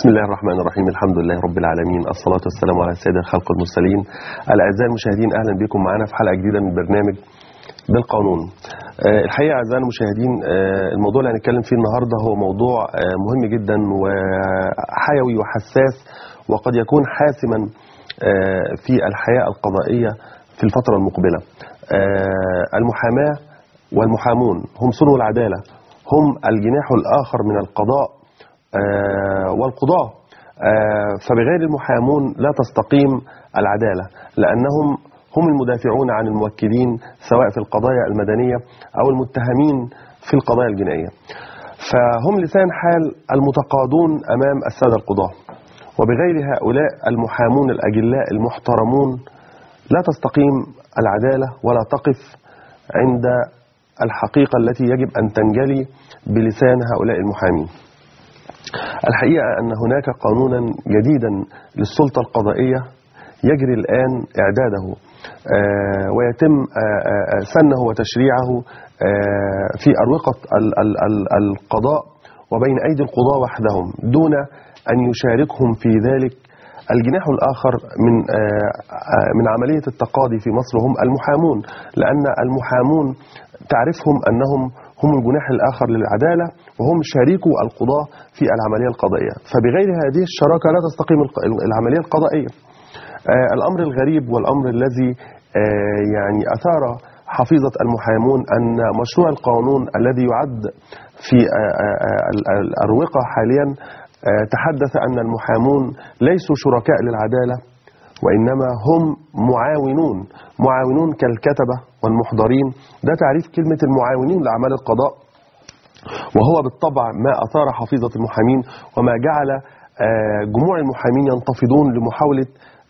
الله الرحمن الرحيم الحمد لله رب العالمين الصلاة والسلام على سيد الخلق المرسلين الأعزاء المشاهدين أهلا بكم معنا في حلقة جديدة من برنامج بالقانون آه، الحقيقة أعزائي المشاهدين آه، الموضوع اللي هنتكلم فيه النهاردة هو موضوع آه، مهم جدا وحيوي وحساس وقد يكون حاسما آه، في الحياة القضائية في الفترة المقبلة آه، المحاماة والمحامون هم صنو العدالة هم الجناح الآخر من القضاء آه، والقضاة آه، فبغير المحامون لا تستقيم العدالة لأنهم هم المدافعون عن الموكلين سواء في القضايا المدنية أو المتهمين في القضايا الجنائية فهم لسان حال المتقاضون أمام السادة القضاة وبغير هؤلاء المحامون الأجلاء المحترمون لا تستقيم العدالة ولا تقف عند الحقيقة التي يجب أن تنجلي بلسان هؤلاء المحامين الحقيقة أن هناك قانونا جديدا للسلطة القضائية يجري الآن إعداده آه، ويتم آه، آه، سنه وتشريعه آه، في أروقة ال- ال- ال- القضاء وبين أيدي القضاة وحدهم دون أن يشاركهم في ذلك الجناح الآخر من آه، آه، من عملية التقاضي في مصر هم المحامون لأن المحامون تعرفهم أنهم هم الجناح الآخر للعدالة وهم شريكو القضاة في العملية القضائية فبغير هذه الشراكة لا تستقيم الق- العملية القضائية آه، الأمر الغريب والأمر الذي آه، يعني أثار حفيظة المحامون أن مشروع القانون الذي يعد في آه، آه، آه، ال- ال- الأروقة حاليا آه، تحدث أن المحامون ليسوا شركاء للعدالة وإنما هم معاونون معاونون كالكتبة والمحضرين ده تعريف كلمة المعاونين لأعمال القضاء وهو بالطبع ما أثار حفيظة المحامين وما جعل آه، جموع المحامين ينتفضون لمحاولة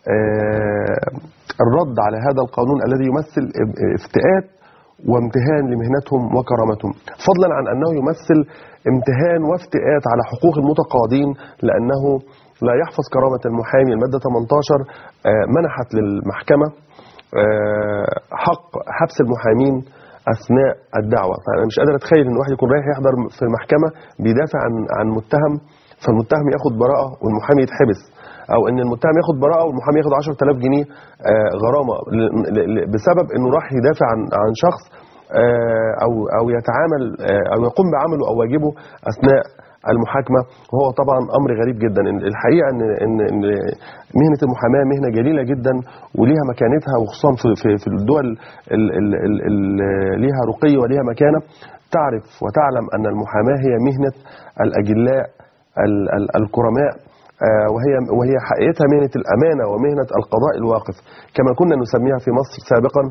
آه، الرد على هذا القانون الذي يمثل افتئات وامتهان لمهنتهم وكرامتهم فضلا عن أنه يمثل امتهان وافتئات على حقوق المتقاضين لأنه لا يحفظ كرامة المحامي المادة 18 آه، منحت للمحكمة آه، حق حبس المحامين اثناء الدعوه فانا مش قادر اتخيل ان واحد يكون رايح يحضر في المحكمه بيدافع عن عن متهم فالمتهم ياخد براءه والمحامي يتحبس او ان المتهم ياخد براءه والمحامي ياخد 10000 جنيه آه، غرامه ل- ل- ل- بسبب انه راح يدافع عن عن شخص آه، او او يتعامل آه، او يقوم بعمله او واجبه اثناء المحاكمه وهو طبعا امر غريب جدا إن- الحقيقه ان ان ان مهنه المحاماه مهنه جليله جدا وليها مكانتها وخصوصا في في, في الدول ال- ال- ال- ال- ليها رقي وليها مكانه تعرف وتعلم ان المحاماه هي مهنه الاجلاء ال- ال- الكرماء آه، وهي وهي حقيقتها مهنه الامانه ومهنه القضاء الواقف كما كنا نسميها في مصر سابقا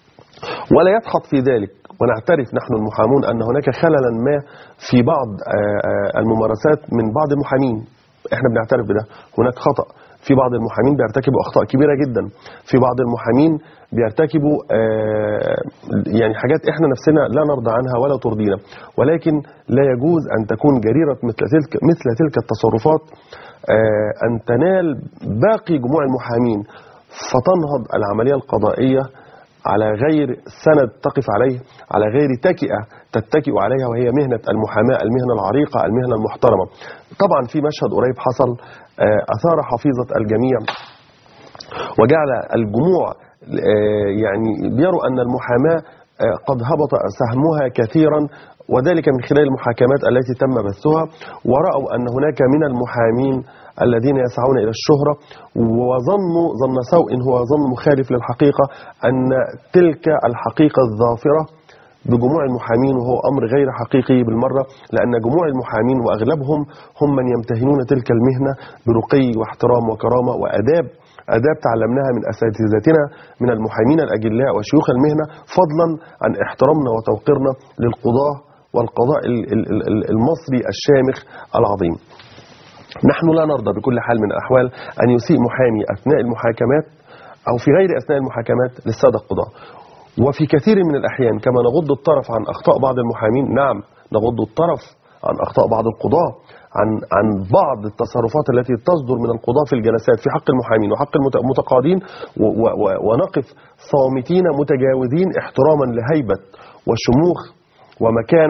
ولا يدخط في ذلك ونعترف نحن المحامون أن هناك خللا ما في بعض آه، آه، الممارسات من بعض المحامين احنا بنعترف بده هناك خطأ في بعض المحامين بيرتكبوا أخطاء كبيرة جدا في بعض المحامين بيرتكبوا آه، يعني حاجات احنا نفسنا لا نرضى عنها ولا ترضينا ولكن لا يجوز أن تكون جريرة مثل تلك مثل تلك التصرفات آه، أن تنال باقي جموع المحامين فتنهض العملية القضائية على غير سند تقف عليه على غير تكئة تتكئ عليها وهي مهنة المحاماة المهنة العريقة المهنة المحترمة طبعا في مشهد قريب حصل آه، أثار حفيظة الجميع وجعل الجموع آه، يعني بيروا أن المحاماة آه، قد هبط سهمها كثيرا وذلك من خلال المحاكمات التي تم بثها ورأوا أن هناك من المحامين الذين يسعون إلى الشهرة وظنوا ظن سوء هو ظن مخالف للحقيقة أن تلك الحقيقة الظافرة بجموع المحامين وهو أمر غير حقيقي بالمرة لأن جموع المحامين وأغلبهم هم من يمتهنون تلك المهنة برقي واحترام وكرامة وأداب آداب تعلمناها من أساتذتنا من المحامين الأجلاء وشيوخ المهنة فضلا عن احترامنا وتوقيرنا للقضاة والقضاء ال- ال- ال- المصري الشامخ العظيم نحن لا نرضى بكل حال من الأحوال أن يسيء محامي أثناء المحاكمات أو في غير أثناء المحاكمات للسادة القضاة وفي كثير من الأحيان كما نغض الطرف عن أخطاء بعض المحامين نعم نغض الطرف عن أخطاء بعض القضاة عن عن بعض التصرفات التي تصدر من القضاة في الجلسات في حق المحامين وحق المت- المتقاضين و- و- و- ونقف صامتين متجاوزين احتراما لهيبة وشموخ ومكانة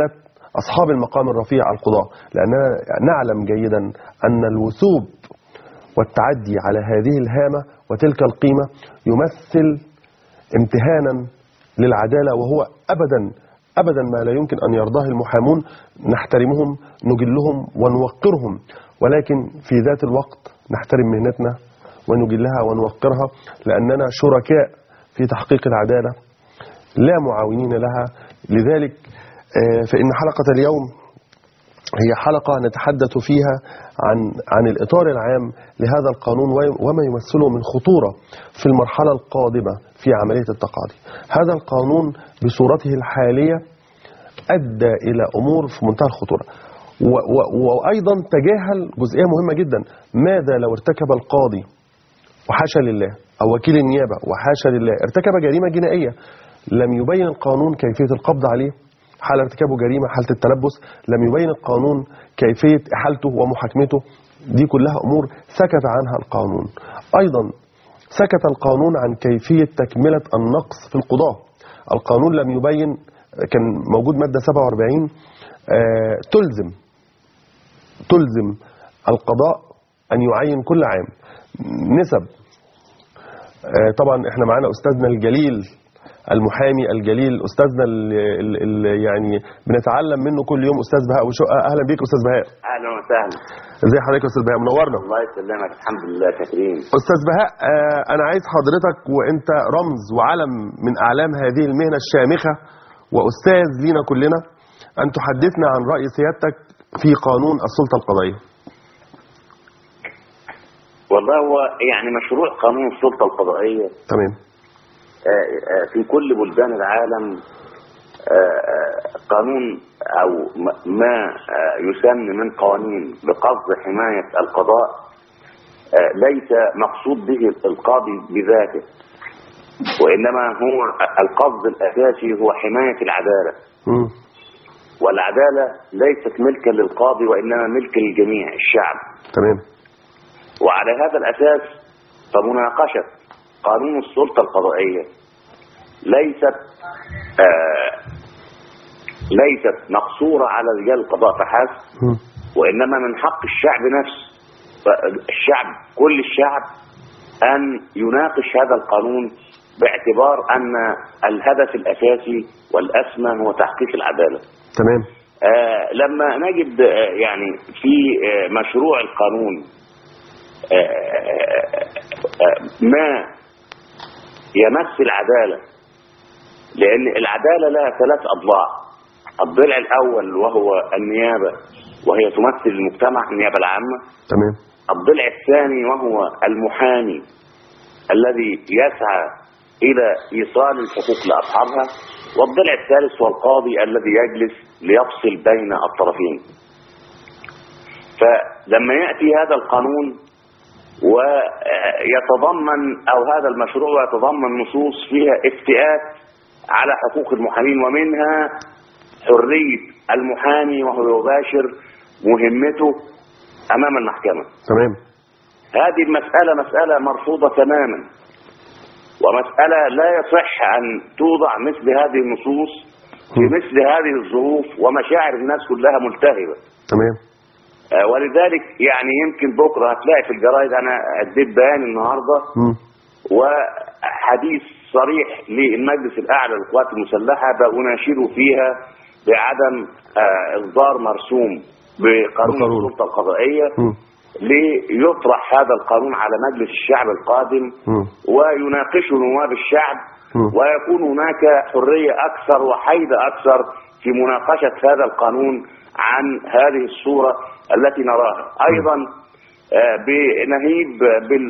أصحاب المقام الرفيع القضاة لأننا نعلم جيدا أن الوثوب والتعدي على هذه الهامة وتلك القيمة يمثل امتهانا للعدالة وهو أبدا أبدا ما لا يمكن أن يرضاه المحامون نحترمهم نجلهم ونوقرهم ولكن في ذات الوقت نحترم مهنتنا ونجلها ونوقرها لأننا شركاء في تحقيق العدالة لا معاونين لها لذلك آه، فإن حلقة اليوم هي حلقة نتحدث فيها عن عن الإطار العام لهذا القانون وي- وما يمثله من خطورة في المرحلة القادمة في عملية التقاضي هذا القانون بصورته الحالية أدى إلى أمور في منتهى الخطورة و- و- وأيضا تجاهل جزئية مهمة جدا ماذا لو ارتكب القاضي وحاشا لله أو وكيل النيابة وحاشا لله ارتكب جريمة جنائية لم يبين القانون كيفية القبض عليه حال ارتكابه جريمة حالة التلبس لم يبين القانون كيفية إحالته ومحاكمته دي كلها أمور سكت عنها القانون أيضا سكت القانون عن كيفية تكملة النقص في القضاء القانون لم يبين كان موجود مادة 47 آه، تلزم تلزم القضاء أن يعين كل عام نسب آه، طبعا احنا معانا أستاذنا الجليل المحامي الجليل أستاذنا اللي يعني بنتعلم منه كل يوم أستاذ بهاء وشقة أهلا بيك أستاذ بهاء اهلا وسهلا ازي حضرتك يا أستاذ بهاء منورنا الله يسلمك الحمد لله شاكرين أستاذ بهاء آه، أنا عايز حضرتك وأنت رمز وعلم من أعلام هذه المهنة الشامخة وأستاذ لينا كلنا أن تحدثنا عن رأي سيادتك في قانون السلطة القضائية والله هو يعني مشروع قانون السلطه القضائيه تمام آه، آه، في كل بلدان العالم آه، آه، قانون او م- ما آه، يسمى من قوانين بقصد حمايه القضاء آه، ليس مقصود به القاضي بذاته وانما هو القصد الاساسي هو حمايه العداله مم. والعداله ليست ملكا للقاضي وانما ملك للجميع الشعب تمام وعلى هذا الأساس فمناقشة قانون السلطة القضائية ليست آه ليست مقصورة على رجال القضاء فحسب مم. وإنما من حق الشعب نفسه الشعب كل الشعب أن يناقش هذا القانون باعتبار أن الهدف الأساسي والأسمى هو تحقيق العدالة تمام آه لما نجد آه يعني في آه مشروع القانون آه، آه، ما يمس العدالة لأن العدالة لها ثلاث أضلاع الضلع الأول وهو النيابة وهي تمثل المجتمع النيابة العامة تمام الضلع الثاني وهو المحامي الذي يسعى إلى إيصال الحقوق لأصحابها والضلع الثالث هو القاضي الذي يجلس ليفصل بين الطرفين فلما يأتي هذا القانون ويتضمن أو هذا المشروع يتضمن نصوص فيها افتئات على حقوق المحامين ومنها حرية المحامي وهو يباشر مهمته أمام المحكمة تمام هذه المسألة مسألة مرفوضة تماما ومسألة لا يصح أن توضع مثل هذه النصوص في مثل هذه الظروف ومشاعر الناس كلها ملتهبة تمام آه، ولذلك يعني يمكن بكرة هتلاقي في الجرايد أنا أديت بيان النهاردة مم. وحديث صريح للمجلس الأعلى للقوات المسلحة بأناشده فيها بعدم آه، إصدار مرسوم بقانون بقانون. السلطة القضائية مم. ليطرح هذا القانون على مجلس الشعب القادم مم. ويناقشه نواب الشعب مم. ويكون هناك حرية أكثر وحيدة أكثر في مناقشة هذا القانون عن هذه الصورة التي نراها أيضا آه، بنهيب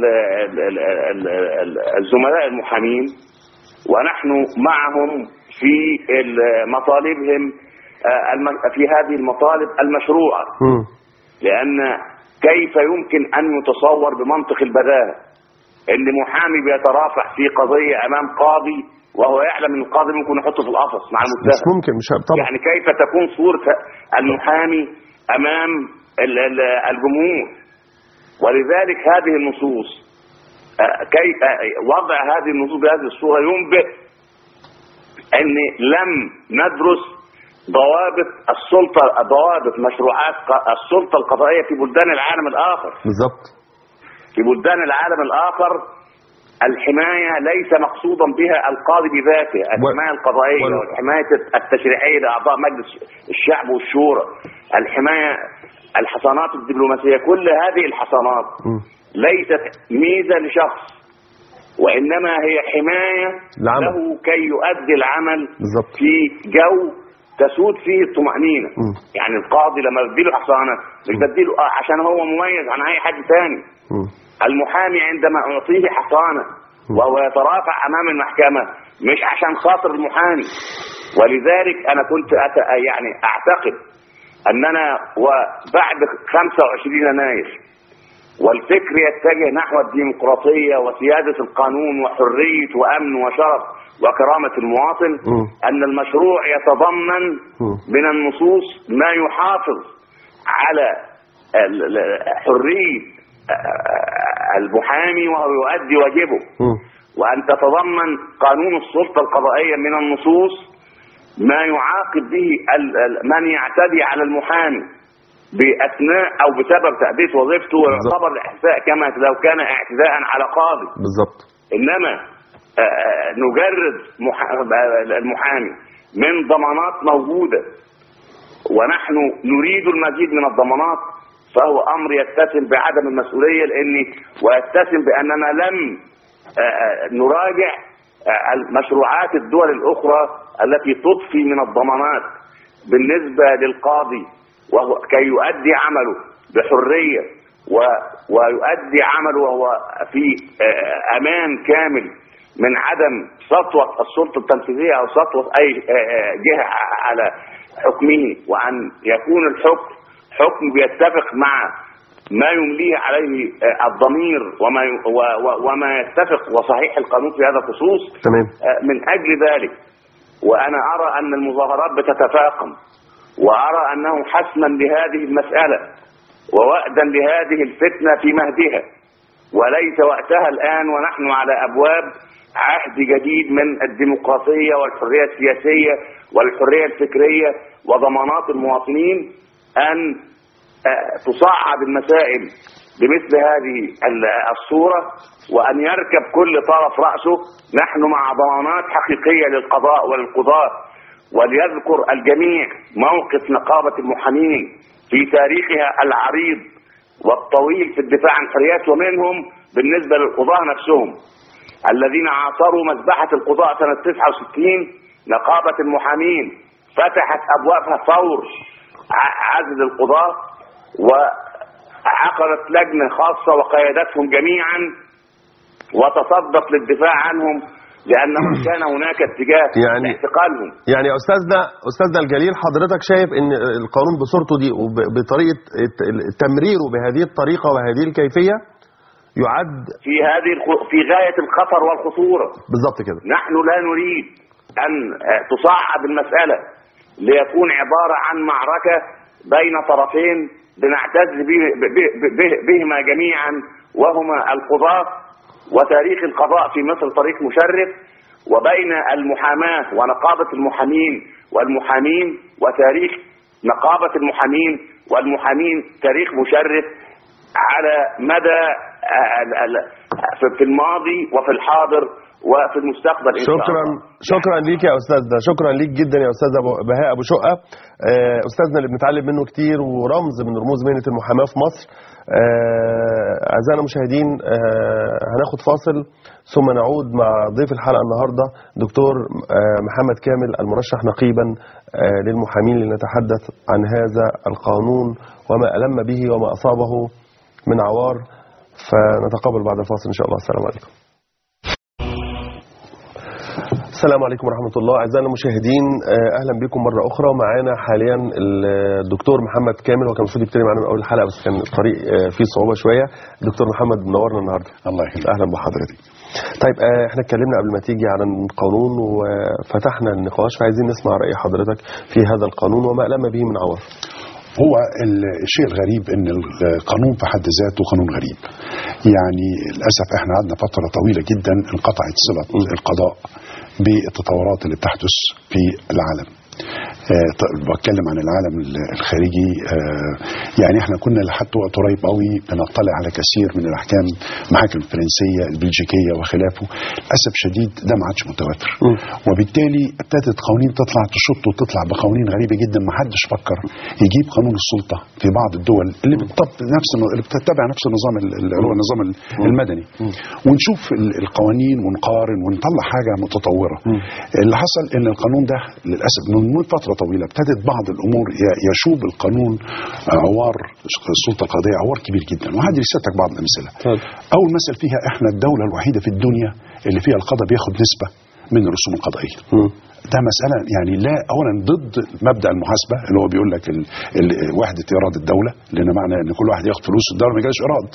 بالزملاء المحامين ونحن معهم في ال- مطالبهم آه، الم- في هذه المطالب المشروعة مم. لأن كيف يمكن أن يتصور بمنطق البداهة أن محامي بيترافع في قضية أمام قاضي وهو يعلم أن القاضي ممكن يحطه في القفص مع مش المتهم ممكن مش ه- طبعا يعني كيف تكون صورة المحامي أمام ال- ال- الجمهور ولذلك هذه النصوص آه، كي آه، وضع هذه النصوص بهذه الصورة ينبئ أن لم ندرس ضوابط السلطه ضوابط مشروعات ق- السلطه القضائيه في بلدان العالم الاخر بالظبط في بلدان العالم الآخر الحماية ليس مقصودا بها القاضي بذاته الحماية القضائية وال- والحماية التشريعية لأعضاء مجلس الشعب والشورى الحماية الحصانات الدبلوماسية كل هذه الحصانات مم. ليست ميزة لشخص وإنما هي حماية العمل. له كي يؤدي العمل بالظبط في جو تسود فيه الطمأنينة مم. يعني القاضي لما بديله حصانة مش بديله آه عشان هو مميز عن أي حد تاني مم. المحامي عندما أعطيه حصانة وهو يترافع أمام المحكمة مش عشان خاطر المحامي ولذلك أنا كنت أت... يعني أعتقد أننا وبعد 25 يناير والفكر يتجه نحو الديمقراطية وسيادة القانون وحرية وأمن وشرف وكرامة المواطن مم. أن المشروع يتضمن مم. من النصوص ما يحافظ على ال- ال- حرية المحامي وهو يؤدي واجبه مم. وأن تتضمن قانون السلطة القضائية من النصوص ما يعاقب به ال- ال- من يعتدي على المحامي بأثناء أو بسبب تأدية وظيفته ويعتبر الإحساء كما لو كان اعتداء على قاضي بالظبط انما آه، آه، نجرد مح- آه، المحامي من ضمانات موجوده ونحن نريد المزيد من الضمانات فهو امر يتسم بعدم المسؤوليه لاني ويتسم باننا لم آه، آه، نراجع آه، المشروعات الدول الاخرى التي تضفي من الضمانات بالنسبه للقاضي وهو كي يؤدي عمله بحريه و ويؤدي عمله وهو في آه، امان كامل من عدم سطوه السلطه التنفيذيه او سطوه اي آه، آه، جهه على حكمه وان يكون الحكم حكم بيتفق مع ما يمليه عليه آه، الضمير وما ي- و- و- وما يتفق وصحيح القانون في هذا الخصوص تمام آه، من اجل ذلك وانا ارى ان المظاهرات بتتفاقم وارى انه حسما لهذه المساله ووأدا لهذه الفتنه في مهدها وليس وقتها الان ونحن على ابواب عهد جديد من الديمقراطيه والحريه السياسيه والحريه الفكريه وضمانات المواطنين ان آه، تصعد المسائل بمثل هذه ال- الصورة وأن يركب كل طرف رأسه نحن مع ضمانات حقيقية للقضاء وللقضاة وليذكر الجميع موقف نقابة المحامين في تاريخها العريض والطويل في الدفاع عن الحريات ومنهم بالنسبة للقضاة نفسهم الذين عاصروا مذبحة القضاء سنة 69 نقابة المحامين فتحت أبوابها فور ع- عزل القضاة وعقدت لجنة خاصة وقيادتهم جميعا وتصدت للدفاع عنهم لأنه كان هناك اتجاه يعني- لاعتقالهم يعني يا استاذنا استاذنا الجليل حضرتك شايف ان القانون بصورته دي وبطريقه تمريره بهذه الطريقه وهذه الكيفيه يعد في هذه الخ- في غاية الخطر والخطورة بالظبط كده نحن لا نريد أن آه، تصعد المسألة ليكون عبارة عن معركة بين طرفين بنعتز به- به- به- بهما جميعا وهما القضاة وتاريخ القضاء في مصر طريق مشرف وبين المحاماة ونقابة المحامين والمحامين وتاريخ نقابة المحامين والمحامين تاريخ مشرف على مدى آه، ال- ال- في- في الماضي وفي الحاضر وفي المستقبل إن شاء شكرا الله. شكرا ليك يا استاذنا شكرا ليك جدا يا استاذ أبو بهاء ابو شقه آه، استاذنا اللي بنتعلم منه كتير ورمز من رموز مهنه المحاماه في مصر آه، اعزائنا المشاهدين آه، هناخد فاصل ثم نعود مع ضيف الحلقه النهارده دكتور آه، محمد كامل المرشح نقيبا آه، للمحامين لنتحدث عن هذا القانون وما ألم به وما أصابه من عوار فنتقابل بعد الفاصل إن شاء الله السلام عليكم السلام عليكم ورحمة الله أعزائنا المشاهدين آه، أهلا بكم مرة أخرى معانا حاليا الدكتور محمد كامل هو كان المفروض يبتدي معانا من أول الحلقة بس كان الطريق آه، فيه صعوبة شوية دكتور محمد منورنا النهاردة الله يخليك أهلا بحضرتك طيب آه، احنا اتكلمنا قبل ما تيجي عن القانون وفتحنا النقاش فعايزين نسمع رأي حضرتك في هذا القانون وما ألم به من عوار هو الشيء الغريب ان القانون في حد ذاته قانون غريب يعني للاسف احنا قعدنا فتره طويله جدا انقطعت صله القضاء بالتطورات اللي بتحدث في العالم آه، ط- بتكلم عن العالم ال- الخارجي آه، يعني احنا كنا لحد وقت قريب قوي بنطلع على كثير من الاحكام المحاكم الفرنسيه البلجيكيه وخلافه للاسف شديد ده ما عادش متواتر مم. وبالتالي ابتدت قوانين تطلع تشط وتطلع بقوانين غريبه جدا ما حدش فكر يجيب قانون السلطه في بعض الدول اللي بتطبق نفس اللي بتتبع نفس النظام ال- اللي هو النظام ال- المدني ونشوف ال- القوانين ونقارن ونطلع حاجه متطوره اللي حصل ان القانون ده للاسف من فتره طويله ابتدت بعض الامور ي- يشوب القانون عوار السلطه القضائيه عوار كبير جدا وهذه لسيادتك بعض الامثله اتفضل. اول مثل فيها احنا الدوله الوحيده في الدنيا اللي فيها القضاء بياخد نسبه من الرسوم القضائيه مم. ده مسألة يعني لا أولا ضد مبدأ المحاسبة اللي هو بيقول لك ال... ال... وحدة إيراد الدولة لأن معنى إن كل واحد ياخد فلوس الدولة ما يجيش إيراد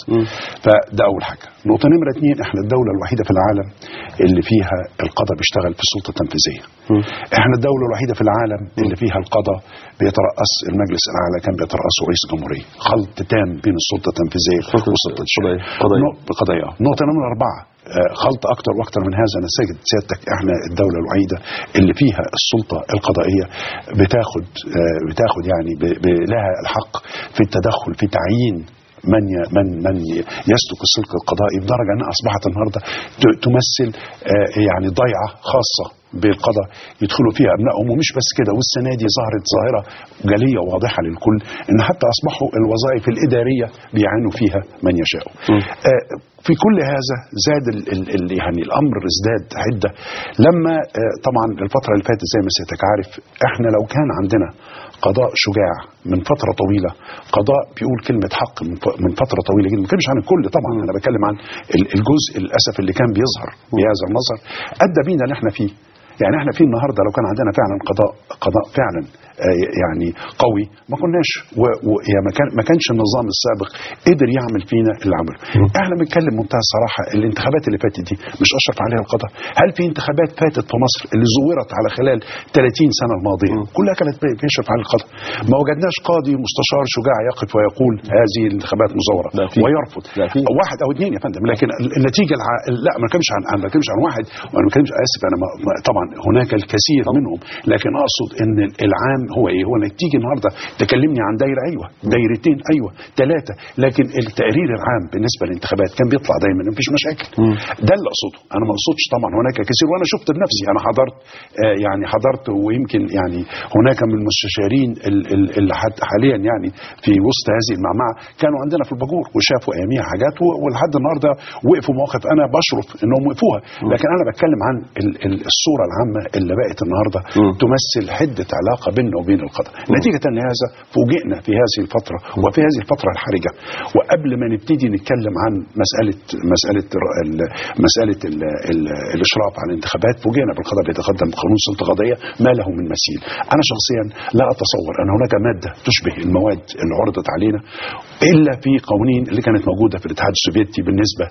فده أول حاجة نقطة نمرة اتنين إحنا الدولة الوحيدة في العالم اللي فيها القضاء بيشتغل في السلطة التنفيذية إحنا الدولة الوحيدة في العالم اللي فيها القضاء بيترأس المجلس الأعلى كان بيترأسه رئيس الجمهورية خلط تام بين السلطة التنفيذية والسلطة الشرعية قضائية. نق- قضايا نقطة نمرة أربعة آه، خلط أكتر وأكتر من هذا أنا ساجد سيادتك إحنا الدولة الوحيدة اللي فيها السلطة القضائية بتاخد آه، بتاخد يعني ب- ب- لها الحق في التدخل في تعيين من ي- من من ي- يسلك السلك القضائي بدرجه انها اصبحت النهارده ت- تمثل آه، يعني ضيعه خاصه بالقضاء يدخلوا فيها ابنائهم ومش بس كده والسنه دي ظهرت ظاهره جليه واضحه للكل ان حتى اصبحوا الوظائف الاداريه بيعانوا فيها من يشاء. آه، في كل هذا زاد ال ال ال يعني الامر ازداد حده لما آه، طبعا الفتره اللي فاتت زي ما سيادتك عارف احنا لو كان عندنا قضاء شجاع من فتره طويله قضاء بيقول كلمه حق من ف- من فتره طويله جدا ما بتكلمش عن الكل طبعا انا بتكلم عن ال- الجزء للاسف اللي كان بيظهر بهذا المظهر ادى بينا اللي احنا فيه يعني احنا في النهارده لو كان عندنا فعلا قضاء قضاء فعلا آه، يعني قوي ما كناش و و يعني ما كان ما كانش النظام السابق قدر يعمل فينا اللي عمله احنا بنتكلم منتهى الصراحه الانتخابات اللي فاتت دي مش اشرف عليها القضاء هل في انتخابات فاتت في مصر اللي زورت على خلال 30 سنه الماضيه كلها كانت بي- بيشرف عليها القضاء ما وجدناش قاضي مستشار شجاع يقف ويقول هذه الانتخابات مزوره لا في. ويرفض لا في. أو واحد او اثنين يا فندم لكن ال- النتيجه الع... لا ما بتكلمش عن انا ما بتكلمش عن واحد وانا ما بتكلمش اسف انا ما... ما- طبعا هناك الكثير منهم لكن اقصد ان العام هو ايه هو انك تيجي النهارده تكلمني عن دايره ايوه دايرتين ايوه ثلاثه لكن التقرير العام بالنسبه للانتخابات كان بيطلع دايما مفيش مشاكل ده اللي اقصده انا ما اقصدش طبعا هناك كثير وانا شفت بنفسي انا حضرت آه يعني حضرت ويمكن يعني هناك من المستشارين ال- ال- اللي حد- حاليا يعني في وسط هذه المعمعه كانوا عندنا في الباجور وشافوا اياميها حاجات و- ولحد النهارده وقفوا مواقف انا بشرف انهم وقفوها لكن انا بتكلم عن ال- ال- الصوره العامه اللي بقت النهارده مم. تمثل حده علاقه بيننا وبين القضاء نتيجه لهذا فوجئنا في هذه الفتره وفي هذه الفتره الحرجه وقبل ما نبتدي نتكلم عن مساله مساله الر- ال- مساله ال ال الاشراف على الانتخابات فوجئنا بالقضاء بيتقدم بقانون سلطه قضائيه ما له من مثيل انا شخصيا لا اتصور ان هناك ماده تشبه المواد اللي عرضت علينا الا في قوانين اللي كانت موجوده في الاتحاد السوفيتي بالنسبه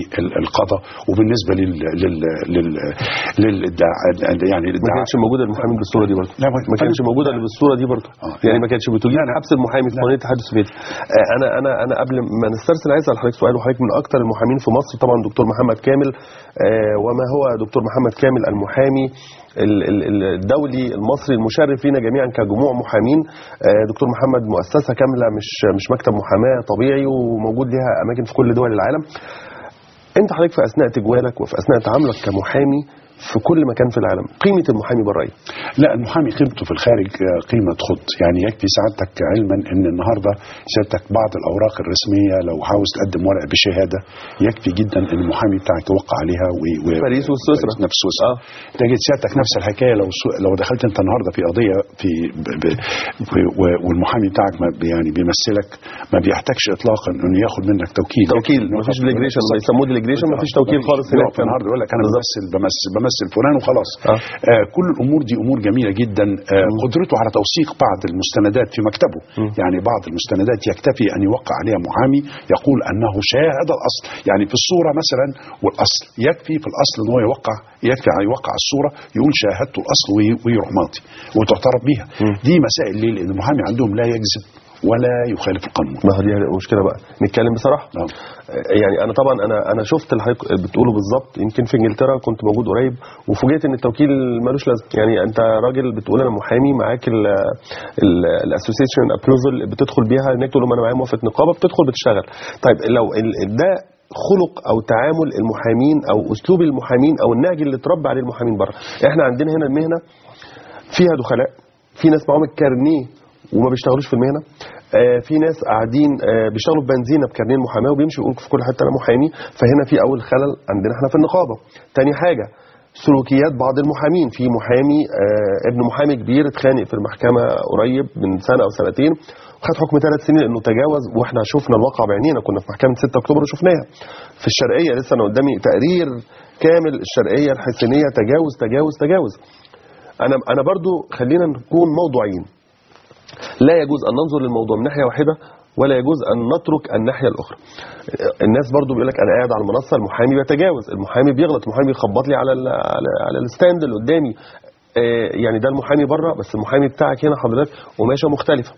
للقضاء وبالنسبه لل لل لل, لل... يعني ما للادعاء كانش موجوده المحامين بالصوره دي برضه لا، ما- ما كانش موجوده اللي بالصوره دي برضه آه. يعني ما كانش بتجيب لا، لا. حبس المحامي في قانون الاتحاد السوفيتي آه، انا انا انا قبل ما نسترسل عايز اسال حضرتك سؤال وحضرتك من اكثر المحامين في مصر طبعا دكتور محمد كامل آه، وما هو دكتور محمد كامل المحامي ال- ال- ال- الدولي المصري المشرف لينا جميعا كجموع محامين آه، دكتور محمد مؤسسه كامله مش مش مكتب محاماه طبيعي وموجود لها اماكن في كل دول العالم انت حضرتك في اثناء تجوالك وفي اثناء تعاملك كمحامي في كل مكان في العالم قيمه المحامي بره ايه؟ لا المحامي قيمته في الخارج آه، قيمة خط يعني يكفي سعادتك علما ان النهاردة سيادتك بعض الاوراق الرسمية لو عاوز تقدم ورق بشهادة يكفي جدا ان المحامي بتاعك يوقع عليها و... و... باريس وسويسرا. نفس سويسرا آه. تجد سيادتك نفس الحكاية لو سو... لو دخلت انت النهاردة في قضية في ب... ب... ب... و... والمحامي بتاعك ما... بي- يعني بيمثلك ما بيحتاجش اطلاقا انه ياخد منك توكيل توكيل يكفي إنه مفيش ياخد- ديليجريشن بيسموه ديليجريشن مفيش توكيل خالص هناك النهارده يقول لك انا بمثل بمثل بمثل فلان وخلاص آه. آه كل الامور دي امور جميله جدا آه قدرته على توثيق بعض المستندات في مكتبه يعني بعض المستندات يكتفي ان يوقع عليها محامي يقول انه شاهد الاصل يعني في الصوره مثلا والاصل يكفي في الاصل ان هو يوقع يكفي على يوقع الصوره يقول شاهدت الاصل وي- ويروح ماضي وتعترف بيها دي مسائل ليه لان المحامي عندهم لا يكذب ولا يخالف القانون ما هي دي المشكله بقى نتكلم بصراحه نعم. يعني انا طبعا انا انا شفت اللي حضرتك بتقوله بالظبط يمكن في انجلترا كنت موجود قريب وفوجئت ان التوكيل ملوش لازمه يعني انت راجل بتقول انا محامي معاك الاسوسيشن ابروفل بتدخل بيها انك تقول لهم انا معايا موافقه نقابه بتدخل بتشتغل طيب لو ال- ده خلق او تعامل المحامين او اسلوب المحامين او النهج اللي اتربى عليه المحامين بره احنا عندنا هنا المهنه فيها دخلاء في ناس معاهم الكارنيه وما بيشتغلوش في المهنه آه في ناس قاعدين آه بيشتغلوا بنزينه بكارنيه المحاماه وبيمشي يقول في كل حته انا محامي فهنا في اول خلل عندنا احنا في النقابه تاني حاجه سلوكيات بعض المحامين في محامي آه ابن محامي كبير اتخانق في المحكمه قريب من سنه او سنتين وخد حكم ثلاث سنين لانه تجاوز واحنا شفنا الواقع بعينينا كنا في محكمه 6 اكتوبر وشفناها في الشرقيه لسه انا قدامي تقرير كامل الشرقيه الحسينيه تجاوز تجاوز تجاوز انا انا برضو خلينا نكون موضوعيين لا يجوز ان ننظر للموضوع من ناحيه واحده ولا يجوز ان نترك الناحيه الاخرى الناس برضو بيقول لك انا قاعد على المنصه المحامي بيتجاوز المحامي بيغلط المحامي بيخبط لي على ال على, على الستاند اللي قدامي آه، يعني ده المحامي بره بس المحامي بتاعك هنا حضرتك قماشه مختلفه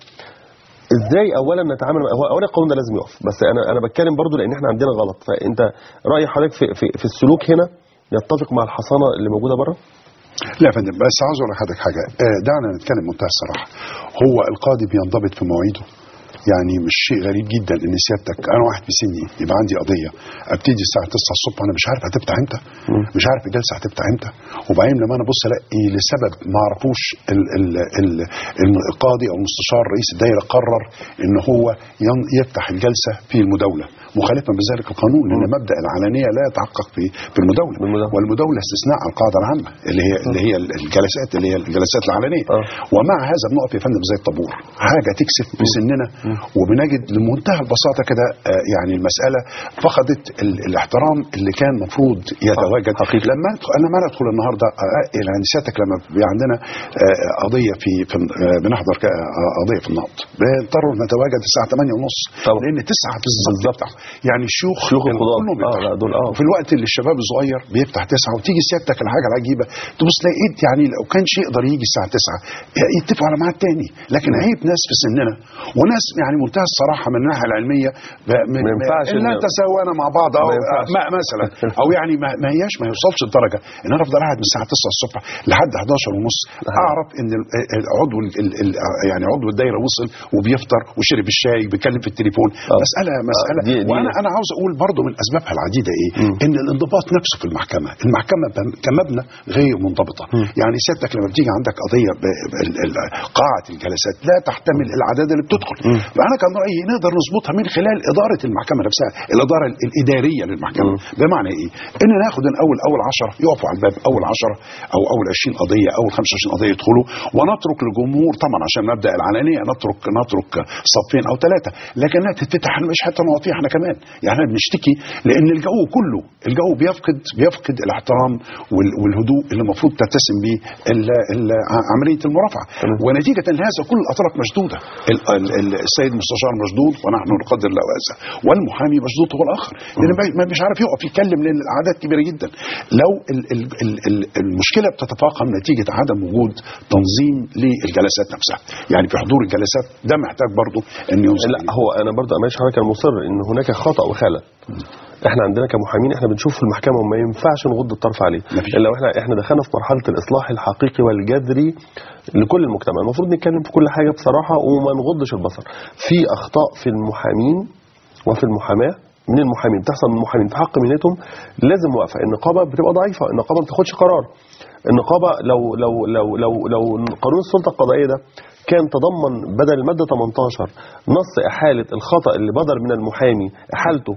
ازاي اولا نتعامل مع- هو اولا القانون ده لازم يقف بس انا انا بتكلم برضو لان احنا عندنا غلط فانت راي حضرتك في, في, في السلوك هنا يتفق مع الحصانه اللي موجوده بره لا يا فندم بس عاوز اقول لحضرتك حاجه آه، دعنا نتكلم بمنتهى الصراحه هو القاضي بينضبط في مواعيده يعني مش شيء غريب جدا ان سيادتك انا واحد في سني يبقى عندي قضيه ابتدي الساعه 9 الصبح انا مش عارف هتفتح امتى مش عارف الجلسه هتفتح امتى وبعدين لما انا ابص الاقي لسبب ما اعرفوش ال ال ال ال- القاضي او المستشار رئيس الدائره قرر ان هو ين- يفتح الجلسه في المداوله مخالفا بذلك القانون لان مبدا العلانيه لا يتحقق في في المداوله بالمداولة. والمداوله استثناء على القاعده العامه اللي هي اللي هي الجلسات اللي هي الجلسات العلنيه آه. ومع هذا بنقف يا فندم زي الطابور حاجه تكسف في سننا وبنجد لمنتهى البساطه كده آه، يعني المساله فقدت ال- الاحترام اللي كان المفروض يتواجد حقيقي. لما أدخل- انا ما ادخل النهارده آه، يعني سيادتك لما بيبقى عندنا آه، قضيه في, في آه، بنحضر ك- آه، قضيه في النقض بنضطر نتواجد الساعه 8 ونص طبعا. لان 9 بالظبط بيفتح. يعني الشيوخ شيوخ القضاة. كلهم آه، بيفتحوا. لا، دول آه. وفي الوقت اللي الشباب الصغير بيفتح 9 وتيجي سيادتك الحاجه العجيبه تبص لقيت يعني لو كانش يقدر يجي الساعه 9 يتفقوا على ميعاد تاني لكن عيب ناس في سننا وناس يعني منتهى الصراحه من الناحيه العلميه ب- من ما ينفعش لا إن- تساوانا مع بعض او ما ينفعش. ما مثلا او يعني ما, ما هياش ما يوصلش لدرجه ان انا افضل قاعد من الساعه 9 الصبح لحد 11 ونص اعرف ان ال- ال- عضو ال- ال- ال- يعني عضو الدايره وصل وبيفطر وشرب الشاي بيتكلم في التليفون آه. مساله مساله دي- دي- وانا انا عاوز اقول برضه من اسبابها العديده ايه ان الانضباط نفسه في المحكمه المحكمه ب- كمبنى غير منضبطه يعني سيادتك لما بتيجي عندك قضيه ب- ب- ال- ال- قاعه الجلسات لا تحتمل الاعداد اللي بتدخل فانا كان رايي نقدر نظبطها من خلال اداره المحكمه نفسها الاداره ال- الاداريه للمحكمه بمعنى ايه ان ناخد الاول اول 10 يقفوا على الباب اول 10 او اول 20 قضيه اول 25 قضيه يدخلوا ونترك للجمهور طبعا عشان مبدا العلانيه نترك نترك صفين او ثلاثه لكن لا تتفتح احنا مش حتى نقعد فيها احنا كمان يعني احنا بنشتكي لان الجو كله الجو بيفقد بيفقد الاحترام وال- والهدوء اللي المفروض تتسم به ال- ال- عمليه المرافعه ونتيجه لهذا كل الاطراف مشدوده ال- ال- ال- السيد المستشار مشدود ونحن نقدر له هذا والمحامي مشدود هو الاخر لان ما- ما مش عارف يقف يتكلم لان الاعداد كبيره جدا لو ال ال ال ال المشكله بتتفاقم نتيجه عدم وجود تنظيم للجلسات نفسها يعني في حضور الجلسات ده محتاج برضه ان ينظم لا هو انا برضه ماشي حضرتك أنا مصر ان هناك خطا وخلل احنا عندنا كمحامين احنا بنشوف في المحكمه وما ينفعش نغض الطرف عليه مفيش. الا لو احنا احنا دخلنا في مرحله الاصلاح الحقيقي والجذري لكل المجتمع المفروض نتكلم في كل حاجه بصراحه وما نغضش البصر في اخطاء في المحامين وفي المحاماه من المحامين بتحصل من المحامين في حق مهنتهم لازم وقفه النقابه بتبقى ضعيفه النقابه ما بتاخدش قرار النقابه لو لو لو لو لو قانون السلطه القضائيه ده كان تضمن بدل الماده 18 نص احاله الخطا اللي بدر من المحامي احالته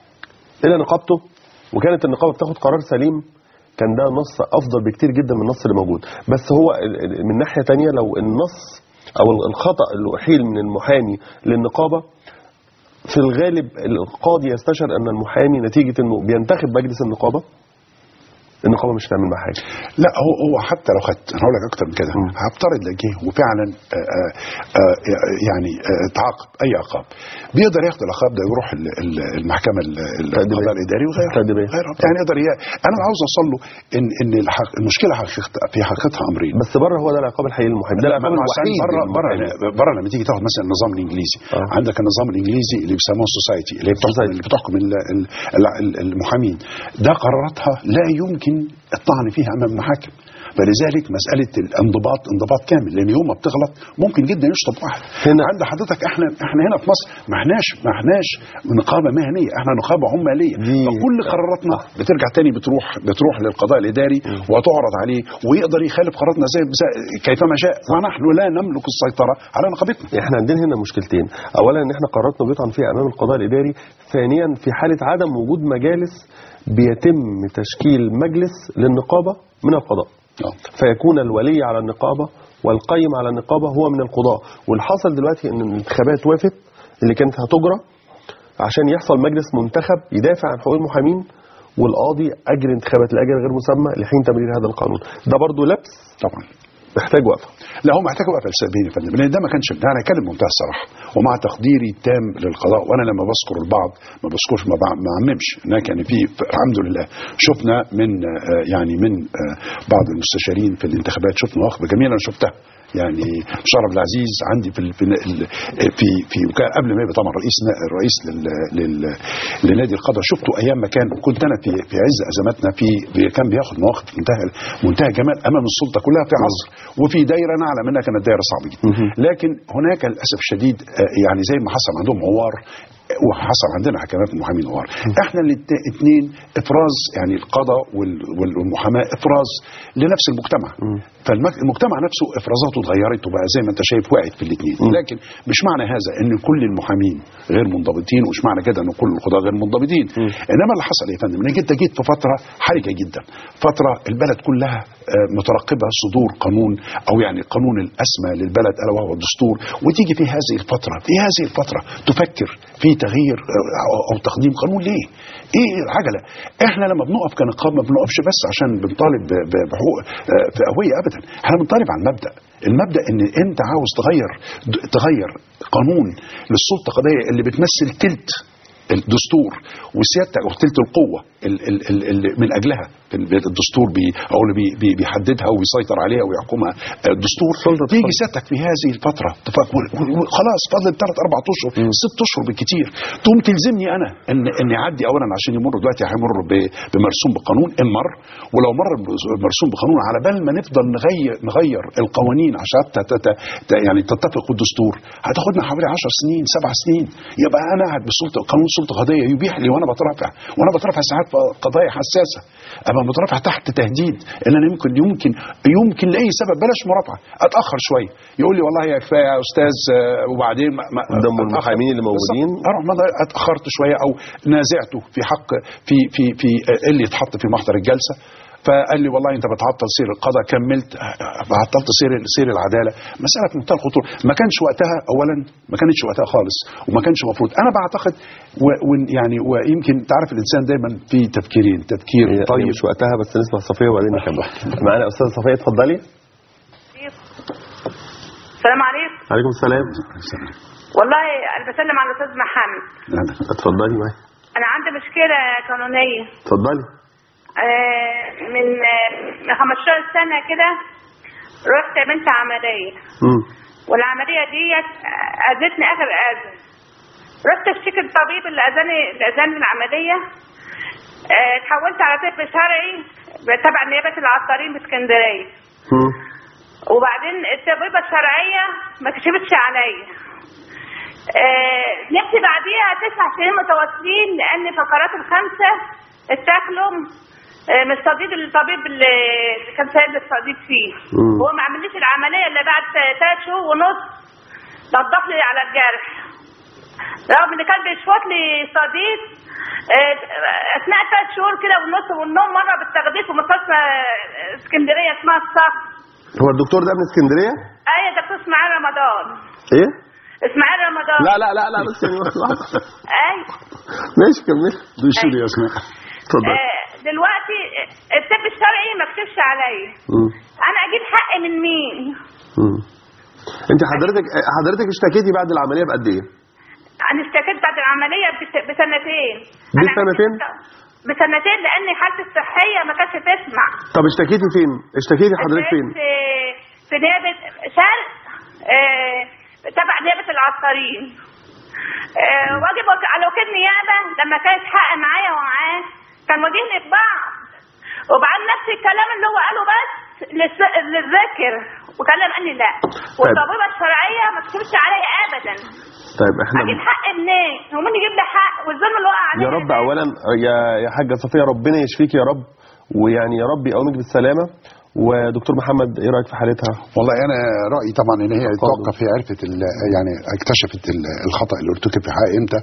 الى نقابته وكانت النقابه بتاخد قرار سليم كان ده نص افضل بكتير جدا من النص اللي موجود بس هو ال- ال- من ناحيه تانية لو النص او الخطا اللي احيل من المحامي للنقابه في الغالب القاضي يستشعر ان المحامي نتيجه انه بينتخب مجلس النقابه النقابه مش هتعمل معاه حاجه لا هو هو حتى لو خدت انا هقول لك اكتر من كده مم. هفترض لك جه وفعلا آه، آه، آه، يعني آه، تعاقب اي عقاب بيقدر ياخد العقاب ده يروح ال- ال- المحكمه ال- ال- تأديبية. القضاء الاداري وغيره تأديبية. غيره يعني يقدر ي- انا عاوز اوصل له ان ان الحق- المشكله حقيقة- في حقيقتها امرين بس بره هو ده العقاب الحقيقي للمحامي ده العقاب الوحيد بره بره للمحامي. بره لما تيجي تاخد مثلا النظام الانجليزي آه. عندك النظام الانجليزي اللي بيسموه السوسايتي اللي بتحكم Society. اللي بتحكم ال- ال- ال- ال- المحامين ده قراراتها لا يمكن الطعن فيها امام المحاكم فلذلك مساله الانضباط انضباط كامل لان يوم ما بتغلط ممكن جدا يشطب واحد هنا- عند حضرتك احنا احنا هنا في مصر ما احناش ما احناش نقابه مهنيه احنا نقابه عماليه دي- فكل قراراتنا بترجع تاني بتروح بتروح للقضاء الاداري وتعرض عليه ويقدر يخالف قراراتنا زي زي- كيفما شاء ونحن لا نملك السيطره على نقابتنا احنا عندنا هنا مشكلتين اولا ان احنا قراراتنا بيطعن فيها امام القضاء الاداري ثانيا في حاله عدم وجود مجالس بيتم تشكيل مجلس للنقابه من القضاء آه. فيكون الولي على النقابه والقيم على النقابه هو من القضاء واللي حصل دلوقتي ان الانتخابات وقفت اللي كانت هتجرى عشان يحصل مجلس منتخب يدافع عن حقوق المحامين والقاضي اجري انتخابات لاجل غير مسمى لحين تمرير هذا القانون ده برضو لبس طبعا محتاج وقفه لا هو محتاج وقفه للسببين يا فندم لان ده ما كانش ده انا اتكلم بمنتهى الصراحه ومع تقديري التام للقضاء وانا لما بذكر البعض ما بذكرش ما بع- ما اعممش هناك يعني في في- الحمد لله شفنا من آه، يعني من آه، بعض المستشارين في الانتخابات شفنا مواقف جميله انا شفتها يعني مشرف العزيز عندي في ال- في ال- في في وكان قبل ما يبقى طبعا رئيس رئيس لل لل لنادي القضاء شفته ايام ما كان كنت انا في في عز ازماتنا في في- كان بياخد مواقف منتهى منتهى الجمال امام السلطه كلها في عصر وفي دايره انا اعلم انها كانت دايره صعبه جدا لكن هناك للاسف الشديد آه، يعني زي ما حصل عندهم عوار وحصل عندنا كمان في المحامين عوار احنا الاثنين افراز يعني القضاء وال- وال- والمحاماه افراز لنفس المجتمع فالمجتمع نفسه افرازاته اتغيرت وبقى زي ما انت شايف وقعت في الاثنين لكن مش معنى هذا ان كل المحامين غير منضبطين ومش معنى كده ان كل القضاة غير منضبطين انما اللي حصل يا فندم انك انت جيت في فتره حرجه جدا فتره البلد كلها آه، مترقبه صدور قانون او يعني القانون الاسمى للبلد الا وهو الدستور وتيجي في هذه الفتره في هذه الفتره تفكر في تغيير آه، أو- او تقديم قانون ليه؟ ايه العجله؟ احنا لما بنقف كنقابه ما بنقفش بس عشان بنطالب ب- ب- بحقوق آه، فئويه ابدا، احنا بنطالب على المبدا، المبدا ان انت عاوز تغير د- تغير قانون للسلطه القضائيه اللي بتمثل تلت الدستور وسيادتك او تلت القوه ال ال ال ال من اجلها ال- الدستور بي او اللي بي بي بيحددها ويسيطر عليها ويحكمها الدستور تيجي سيادتك في هذه الفتره تفكر خلاص فاضل ثلاث اربع اشهر ست اشهر بالكثير تقوم تلزمني انا ان ان يعدي اولا عشان يمر دلوقتي هيمر ب- بمرسوم بقانون ان مر ولو مر بمرسوم بقانون على بال ما نفضل نغير نغير القوانين عشان تت تت- ت- يعني تتفق الدستور هتاخدنا حوالي 10 سنين سبع سنين يبقى انا قاعد بسلطه قانون سلطه قضائيه يبيح لي وانا بترافع وانا بترافع ساعات في قضايا حساسه ابقى مترافع تحت تهديد ان انا يمكن يمكن يمكن لاي سبب بلاش مرافعه اتاخر شويه يقول لي والله يا كفايه يا استاذ آه، وبعدين ما ما قدام أتأخر. المحامين اللي موجودين. بالظبط. اروح مضى اتاخرت شويه او نازعته في حق في في في آه، اللي يتحط في محضر الجلسه فقال لي والله انت بتعطل سير القضاء كملت آه، عطلت سير سير العداله مساله في منتهى الخطوره ما كانش وقتها اولا ما كانتش وقتها خالص وما كانش المفروض انا بعتقد و- و- يعني ويمكن تعرف الانسان دايما في تفكيرين تفكير هي- هي طيب مش وقتها بس نسمع صفيه وبعدين نكمل معانا استاذه صفيه اتفضلي السلام عليكم عليكم السلام والله انا بسلم على الاستاذ محمد اتفضلي معايا انا عندي مشكله قانونيه اتفضلي آه، من آه، من 15 سنه كده رحت عملت عمليه امم والعمليه ديت اذتني اخر اذى رحت اشتكي الطبيب اللي اذاني اللي اذاني العمليه آه، اتحولت على طب شرعي تبع نيابه العطارين باسكندريه امم وبعدين الطبيبه الشرعيه ما كشفتش عليا آه، نفسي بعديها تسع سنين متواصلين لان فقرات الخمسه اتاكلوا آه، من الصديد الطبيب اللي اللي كان سايب الصديد فيه مم. هو ما عمليش العمليه الا بعد ثلاث شهور ونص نضف لي على الجرح رغم ان كان بيشفط لي صديد آه، اثناء ثلاث شهور كده ونص والنوم مره بالتخدير في مستشفى آه، اسكندريه اسمها الصف هو الدكتور ده من اسكندريه ايوه دكتور اسماعيل رمضان ايه اسماعيل رمضان لا لا لا لا بس يعني واحدة واحدة. ايوه ماشي كمل دي شو يا اسماء اتفضل آه، دلوقتي الطب الشرعي ما كشفش عليا مم. انا اجيب حقي من مين مم. انت حضرتك حضرتك اشتكيتي بعد العمليه بقد ايه انا اشتكيت بعد العمليه بس- بسنتين بسنتين؟ أنا بسنتين لان حالتي الصحيه ما كانتش تسمع طب اشتكيتي فين اشتكيتي حضرتك فين في في نيابه شرق آه، تبع نيابه العطارين آه، واجب وك- على وكيل نيابه لما كانت حق معايا ومعاه كان واجهني ببعض وبعد نفس الكلام اللي هو قاله بس للس- للذاكر وكلم قال لي لا والطبيبه الشرعيه ما تكتبش عليا ابدا طيب احنا اجيب حق منين ومين يجيب لي حق والظلم اللي وقع عليا يا رب اولا يا يا حاجه صفيه ربنا يشفيك يا رب ويعني يا رب يقومك بالسلامه ودكتور محمد ايه رايك في حالتها والله انا رايي طبعا ان هي توقف هي عرفت ال- يعني اكتشفت ال- الخطا اللي ارتكب في حقها امتى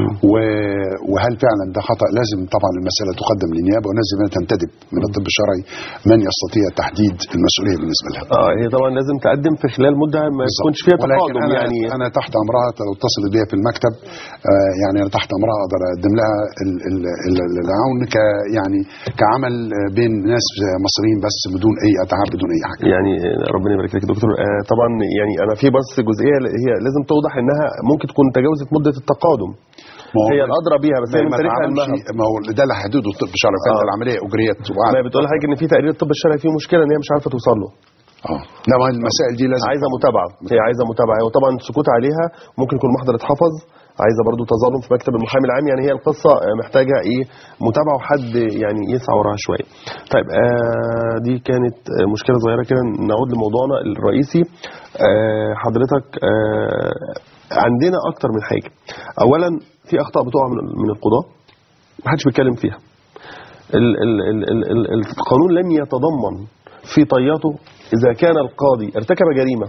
و- وهل فعلا ده خطا لازم طبعا المساله تقدم للنيابه ولازم انها تنتدب من الطب الشرعي من يستطيع تحديد المسؤوليه بالنسبه لها اه هي طبعا لازم تقدم في خلال مده ما بالظبط. تكونش فيها ولكن تقادم أنا يعني انا تحت امرها لو اتصلت بيا في المكتب آه يعني انا تحت امرها اقدر اقدم لها ال- ال- ال- العون ك يعني كعمل آه، بين ناس مصريين بس بدون اي اتعاب بدون اي حاجه يعني ربنا يبارك لك يا دكتور آه طبعا يعني انا في بس جزئيه هي لازم توضح انها ممكن تكون تجاوزت مده التقادم ما هو هي الادرى بيها بس هي ما من تاريخ تعملش علمها ما هو ده اللي حدوده الطب الشرعي كانت آه. العمليه اجريت ما وقعدت هي بتقول لحضرتك ان في تقرير الطب الشرعي فيه مشكله ان هي مش عارفه توصل له اه لا ما المسائل دي لازم عايزه متابعه هي عايزه متابعه وطبعا السكوت عليها ممكن يكون محضر اتحفظ عايزه برضو تظلم في مكتب المحامي العام يعني هي القصه آه، محتاجه ايه متابعه وحد يعني يسعى وراها شويه طيب آه دي كانت آه، مشكله صغيره كده نعود لموضوعنا الرئيسي آه حضرتك آه عندنا اكتر من حاجه اولا في اخطاء بتقع من من القضاه محدش بيتكلم فيها ال- ال- ال- ال- ال- القانون لم يتضمن في طياته إذا كان القاضي ارتكب جريمة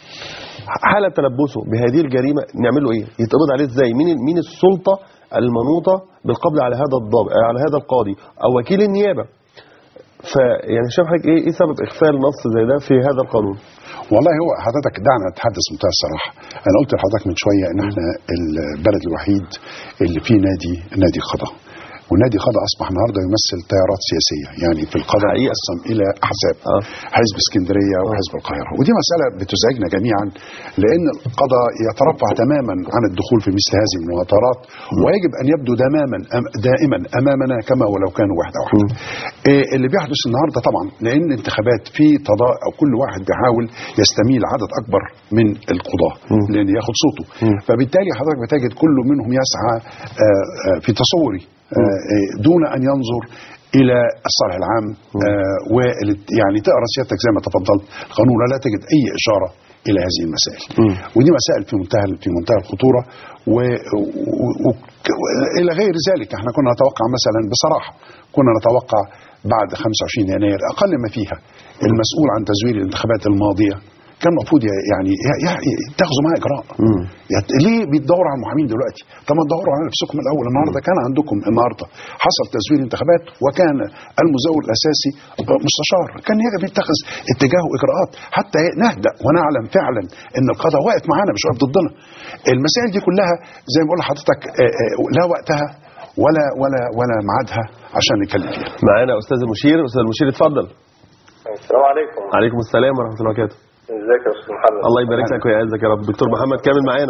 حالة تلبسه بهذه الجريمة نعمل له إيه؟ يتقبض عليه إزاي؟ مين ال- مين السلطة المنوطة بالقبض على هذا الضابط على هذا القاضي أو وكيل النيابة؟ فيعني شايف حضرتك إيه إيه سبب إخفاء النص زي ده في هذا القانون؟ والله هو حضرتك دعنا نتحدث بمنتهى الصراحه انا قلت لحضرتك من شويه ان احنا البلد الوحيد اللي فيه نادي نادي قضاء ونادي قضاء اصبح النهارده يمثل تيارات سياسيه يعني في القضاء حقيقة. يقسم الى احزاب آه. حزب اسكندريه وحزب القاهره ودي مساله بتزعجنا جميعا لان القضاء يترفع تماما عن الدخول في مثل هذه المواطرات ويجب ان يبدو دائما دائما امامنا كما ولو كانوا وحده واحده إيه اللي بيحدث النهارده طبعا لان الانتخابات في تضاء او كل واحد بيحاول يستميل عدد اكبر من القضاه لان ياخد صوته فبالتالي حضرتك بتجد كل منهم يسعى آه، آه، في تصوري آه، آه، دون ان ينظر الى الصالح العام آه، وال- يعني تقرا سيادتك زي ما تفضلت القانون لا تجد اي اشاره الى هذه المسائل ودي مسائل في منتهى في منتهى الخطوره و... و... و... الى غير ذلك احنا كنا نتوقع مثلا بصراحه كنا نتوقع بعد 25 يناير اقل ما فيها المسؤول عن تزوير الانتخابات الماضيه كان المفروض ي- يعني ي- ي- يتخذوا معاه اجراء يت- ليه بيدوروا على المحامين دلوقتي؟ طب ما تدوروا على نفسكم الاول النهارده كان عندكم النهارده حصل تزوير انتخابات وكان المزور الاساسي مستشار كان يجب يتخذ اتجاهه اجراءات حتى نهدأ ونعلم فعلا ان القضاء واقف معانا مش واقف ضدنا المسائل دي كلها زي ما بقول لحضرتك آه، آه، لا وقتها ولا ولا ولا ميعادها عشان نتكلم فيها معانا أستاذ المشير أستاذ المشير اتفضل السلام عليكم عليكم السلام ورحمة الله وبركاته ازيك يا استاذ محمد الله يبارك لك ويعزك يا رب دكتور محمد كامل معانا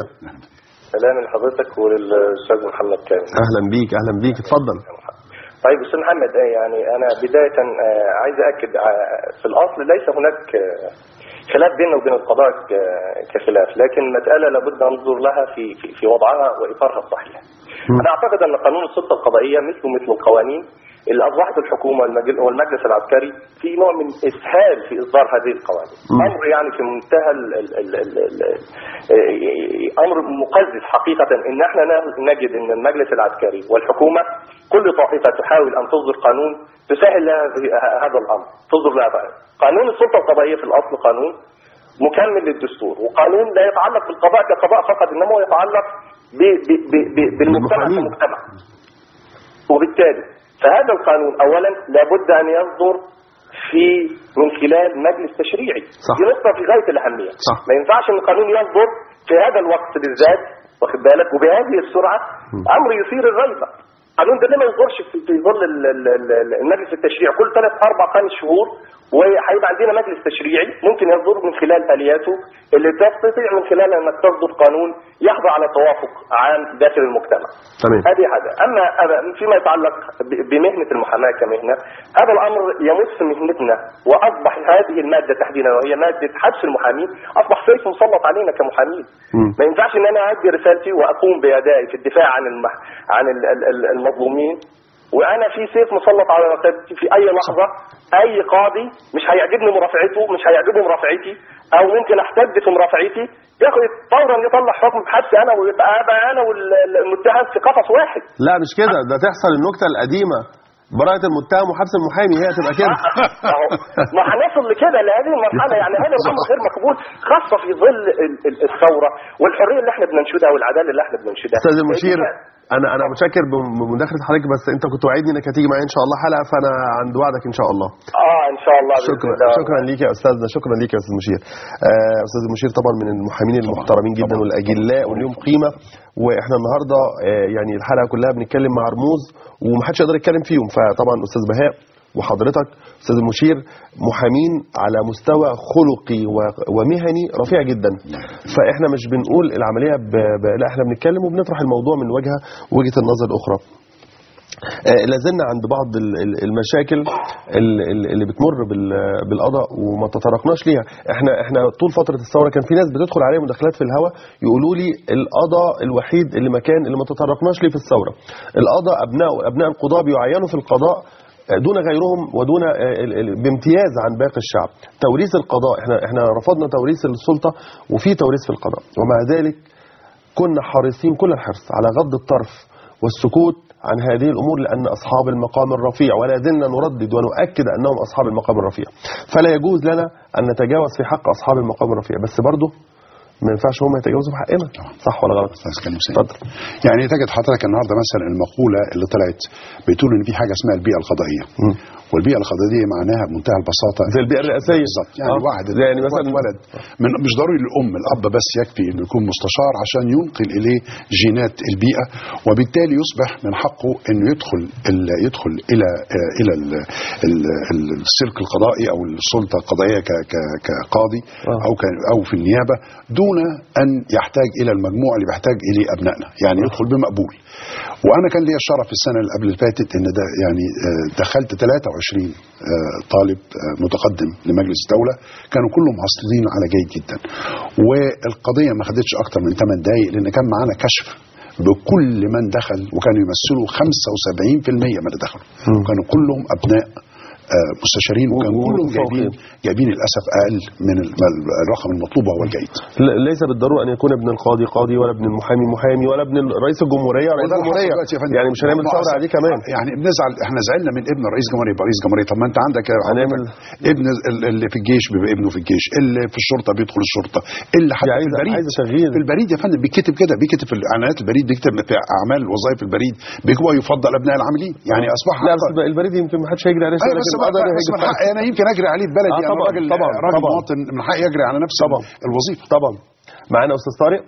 سلام لحضرتك وللاستاذ محمد كامل أهلا بيك أهلا بيك اتفضل طيب استاذ محمد آه، يعني انا بدايه آه، عايز اكد آه، في الاصل ليس هناك آه، خلاف بيننا وبين القضاء ك- كخلاف لكن المساله لابد ان ننظر لها في في, في وضعها واطارها الصحيح انا اعتقد ان قانون السلطه القضائيه مثله مثل القوانين اللي اصبحت الحكومه والمجل- والمجلس العسكري في نوع من اسهال في اصدار هذه القوانين امر يعني في منتهى ال ال ال ال ال ال امر مقزز حقيقه ان احنا ن- نجد ان المجلس العسكري والحكومه كل طائفه تحاول ان تصدر قانون تسهل لها ه- هذا الامر تصدر لها بقى. قانون السلطه القضائيه في الاصل قانون مكمل للدستور وقانون لا يتعلق بالقضاء كقضاء فقط انما هو يتعلق ب ب ب ب بالمجتمع بالمحامين. كمجتمع وبالتالي فهذا القانون اولا لابد ان يصدر في من خلال مجلس تشريعي صح. دي نقطه في غايه الاهميه صح. ما ينفعش ان القانون يصدر في هذا الوقت بالذات واخد بالك وبهذه السرعه امر يثير الريبه القانون ده ليه ما يصدرش في في ظل ال- ال- ال- المجلس التشريعي كل ثلاث اربع خمس شهور وهيبقى عندنا مجلس تشريعي ممكن يصدر من خلال الياته اللي تستطيع من خلالها انك تصدر قانون يحظى على توافق عام داخل المجتمع. تمام هذه حاجه، اما أما فيما يتعلق ب- بمهنه المحاماه كمهنه هذا الامر يمس مهنتنا واصبح هذه الماده تحديدا وهي ماده حبس المحامين اصبح سيف مسلط علينا كمحامين. مم. ما ينفعش ان انا ادي رسالتي واقوم بادائي في الدفاع عن المح... عن ال- ال- ال- المظلومين وانا في سيف مسلط على رقبتي في اي لحظه اي قاضي مش هيعجبني مرافعته مش هيعجبه مرافعتي او ممكن احتد في مرافعتي ياخد فورا يطلع حكم بحبس انا ويبقى ابقى انا والمتهم في قفص واحد لا مش كده ده تحصل النكته القديمه براءة المتهم وحبس المحامي هي هتبقى كده أهو. ما هنصل لكده لهذه المرحله يعني هذا الامر غير مقبول خاصه في ظل ال- ال- الثوره والحريه اللي احنا بننشدها والعداله اللي احنا بننشدها استاذ المشير انا انا متشكر بم- بمداخله حضرتك بس انت كنت وعدني انك هتيجي معايا ان شاء الله حلقه فانا عند وعدك ان شاء الله اه ان شاء الله بإذن شكرا الله. شكرا ليك يا استاذنا شكرا ليك يا استاذ مشير آه، استاذ المشير طبعا من المحامين المحترمين جدا والاجلاء وليهم قيمه واحنا النهارده آه، يعني الحلقه كلها بنتكلم مع رموز ومحدش يقدر يتكلم فيهم فطبعا استاذ بهاء وحضرتك استاذ المشير محامين على مستوى خلقي و- ومهني رفيع جدا فاحنا مش بنقول العمليه ب... ب... لا احنا بنتكلم وبنطرح الموضوع من وجهه وجهه النظر الاخرى آه، لازلنا عند بعض ال- ال- المشاكل ال- ال- اللي بتمر بال- بالقضاء وما تطرقناش ليها احنا احنا طول فتره الثوره كان في ناس بتدخل عليا مداخلات في الهواء يقولوا لي القضاء الوحيد اللي مكان اللي ما تطرقناش ليه في الثوره القضاء ابناء ابناء القضاء بيعينوا في القضاء آه، دون غيرهم ودون آه، ال- ال- بامتياز عن باقي الشعب توريث القضاء احنا احنا رفضنا توريث السلطه وفي توريث في القضاء ومع ذلك كنا حريصين كل الحرص على غض الطرف والسكوت عن هذه الأمور لأن أصحاب المقام الرفيع ولا زلنا نردد ونؤكد أنهم أصحاب المقام الرفيع فلا يجوز لنا أن نتجاوز في حق أصحاب المقام الرفيع بس برضه ما ينفعش هم يتجاوزوا في حقنا صح ولا غلط؟ استاذ كريم حسين. اتفضل يعني تجد حضرتك النهارده مثلا المقوله اللي طلعت بتقول ان في حاجه اسمها البيئه القضائيه مم. والبيئه القضائيه معناها بمنتهى البساطه زي البيئة الرئاسية بالظبط يعني آه. واحد يعني مثلا ولد من مش ضروري للام الاب بس يكفي انه يكون مستشار عشان ينقل اليه جينات البيئه وبالتالي يصبح من حقه انه يدخل ال يدخل الى آه، الى ال ال ال السلك القضائي او السلطه القضائيه ك- ك- كقاضي آه. او ك- او في النيابه دون ان يحتاج الى المجموع اللي بيحتاج اليه ابنائنا يعني يدخل بمقبول وانا كان لي الشرف السنه اللي قبل اللي فاتت ان ده يعني آه، دخلت 23 آه، طالب آه، متقدم لمجلس الدوله كانوا كلهم حاصلين على جيد جدا والقضيه ما خدتش اكتر من 8 دقائق لان كان معانا كشف بكل من دخل وكانوا يمثلوا 75% من اللي دخلوا مم. وكانوا كلهم ابناء آه، مستشارين وكانوا و- كلهم ومتفوقين. جايبين جايبين للاسف اقل من ال- الرقم المطلوب وهو الجيد ل- ليس بالضروره ان يكون ابن القاضي قاضي ولا ابن المحامي محامي ولا ابن رئيس الجمهوريه رئيس وده اللي حصل الجمهوريه دلوقتي يا فندم. يعني مش هنعمل ثوره عليه كمان يعني بنزعل احنا زعلنا من ابن رئيس جمهوريه يبقى رئيس جمهوريه طب ما انت عندك يا هنعمل- حضرتك ابن ال- اللي في الجيش بيبقى ابنه في الجيش اللي في الشرطه بيدخل الشرطه اللي حتى يعني في عايز- البريد عايز تغيير. في البريد يا فندم بيكتب كده بيكتب في اعلانات البريد بيكتب في اعمال وظائف البريد بيكتب يفضل ابناء العاملين يعني اصبح لا بس البريد يمكن ما حدش هيجري عليه ايوه بس لكن بقى- القضاء بس هيجري من حقي انا يمكن اجري عليه ببلدي آه انا طبعاً، راجل طبعاً، راجل طبعاً. مواطن من حقي اجري على نفس طبعاً. الوظيفه طبعا معانا استاذ طارق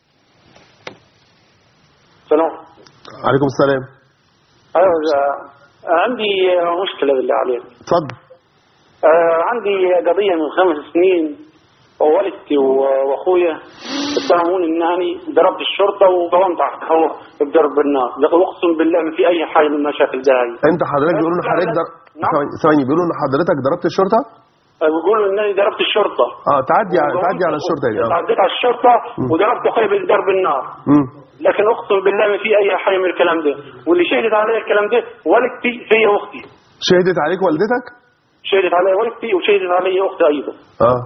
سلام عليكم السلام ايوه آه، عندي مشكله بالله عليك اتفضل آه، عندي قضيه من خمس سنين ووالدتي و- واخويا اتهموني انني ضربت الشرطه وقومت على هو بضرب النار لكن اقسم بالله ما في اي حاجه من المشاكل ده هي. انت حضرتك بيقولوا ان حضرتك در... نعم. ثواني ثواني بيقولوا ان حضرتك ضربت الشرطه آه، بيقولوا انني ضربت الشرطه اه تعدي على تعدي على الشرطه يعني اه تعديت على الشرطه وضربت اخويا بضرب النار مم. لكن اقسم بالله ما في اي حاجه من الكلام ده واللي شهدت علي الكلام ده والدتي هي واختي شهدت عليك والدتك شهدت علي والدتي وشهدت علي اختي ايضا اه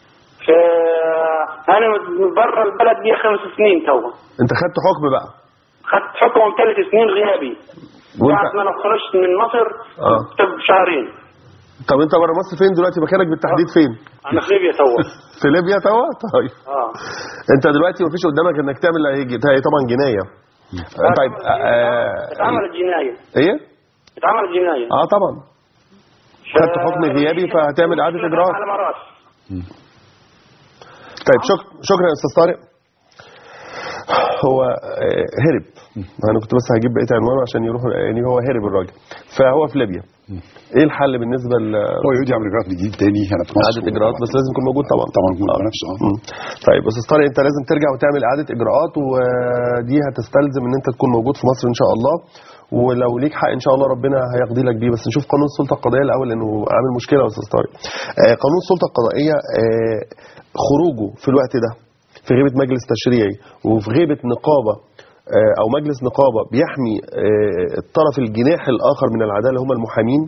فانا من برا البلد لي خمس سنين تو انت خدت حكم بقى خدت حكم ثلاث سنين غيابي وانت بعد ما انا خرجت من مصر آه. طب شهرين طب انت بره مصر فين دلوقتي مكانك بالتحديد فين انا في ليبيا تو في ليبيا توا طيب اه انت دلوقتي مفيش قدامك انك تعمل هي- هي طبعا جنايه آه، طيب آه، اتعملت جنايه ايه اتعملت جنايه اه طبعا خدت حكم غيابي فهتعمل اعاده اجراء على مرات طيب شك... شكرا يا استاذ طارق هو آه، هرب انا كنت بس هجيب بقيه عنوانه عشان يروح يعني هو هرب الراجل فهو في ليبيا ايه الحل بالنسبه ل هو يعود يعمل اجراءات جديد تاني هنا في مصر اعاده اجراءات بس لازم يكون موجود طبعا طبعا يكون بنفسه اه مم. طيب استاذ طارق انت لازم ترجع وتعمل اعاده اجراءات ودي هتستلزم ان انت تكون موجود في مصر ان شاء الله ولو ليك حق ان شاء الله ربنا هيقضي لك بيه بس نشوف قانون السلطه القضائيه الاول لانه عامل مشكله يا استاذ طارق آه، قانون السلطه القضائيه آه، خروجه في الوقت ده في غيبه مجلس تشريعي وفي غيبه نقابه آه، او مجلس نقابه بيحمي آه، الطرف الجناح الاخر من العداله هم المحامين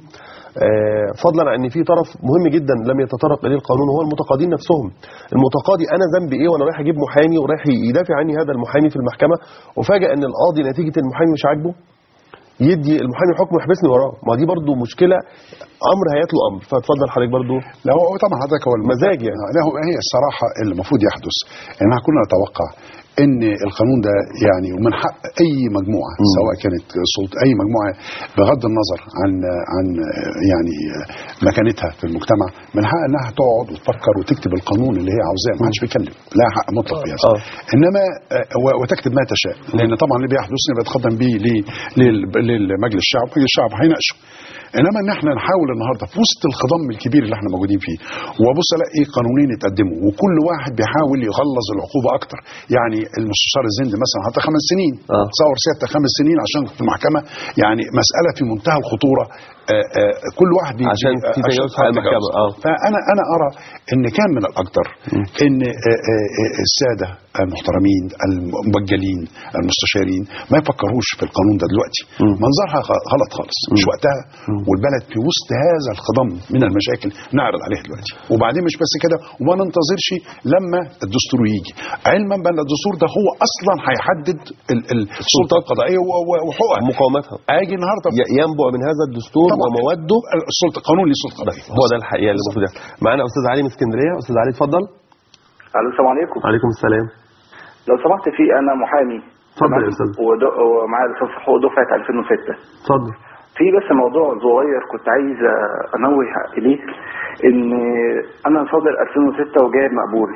آه، فضلا عن ان في طرف مهم جدا لم يتطرق اليه القانون وهو المتقاضين نفسهم المتقاضي انا ذنبي ايه وانا رايح اجيب محامي ورايح يدافع عني هذا المحامي في المحكمه وفاجئ ان القاضي نتيجه المحامي مش عاجبه يدي المحامي حكم ويحبسني وراه ما دي برضو مشكله امر هيتلو امر فاتفضل حضرتك برضو لا هو طبعا حضرتك هو الم- مزاج يعني. لا هو هي الصراحه اللي المفروض يحدث ان احنا كنا نتوقع ان القانون ده يعني ومن حق اي مجموعه مم. سواء كانت سلطه اي مجموعه بغض النظر عن عن يعني مكانتها في المجتمع من حق انها تقعد وتفكر وتكتب القانون اللي هي عاوزاه ما حدش بيتكلم لا حق مطلق في هذا آه. انما آه، و- وتكتب ما تشاء لان طبعا اللي بيحدث نبقى نتقدم به ل- لل- للمجلس الشعب مجلس الشعب هيناقشه انما ان احنا نحاول النهارده في وسط الخضم الكبير اللي احنا موجودين فيه وابص الاقي قانونين اتقدموا وكل واحد بيحاول يغلظ العقوبه اكتر يعني المستشار الزند مثلا حتى خمس سنين آه. تصور سيادتك خمس سنين عشان في المحكمه يعني مساله في منتهى الخطوره آه، آه، كل واحد بي- عشان بي- في تجاوز حق عشان المحكمة، تجاوز. آه. فانا انا ارى ان كان من الاقدر ان آه، آه، آه، الساده المحترمين المبجلين المستشارين ما يفكروش في القانون ده دلوقتي مم. منظرها غ- غلط خالص مش وقتها والبلد في وسط هذا الخضم من المشاكل نعرض عليها دلوقتي وبعدين مش بس كده وما ننتظرش لما الدستور يجي علما بان الدستور ده هو اصلا هيحدد ال- ال- السلطه القضائيه و- و- وحقوقها مقاومتها اجي النهارده ي- ينبع من هذا الدستور طبعاً. ومواده السلطه قانون للسلطه القضائيه هو ده الحقيقه اللي المفروض يحصل معانا استاذ علي من اسكندريه استاذ علي اتفضل الو السلام عليكم عليكم السلام لو سمحت في انا محامي اتفضل يا استاذ ود- ومعايا لسان حقوق دفعه 2006 اتفضل في بس موضوع صغير كنت عايز انوه اليه ان انا صادر 2006 وجايب مقبول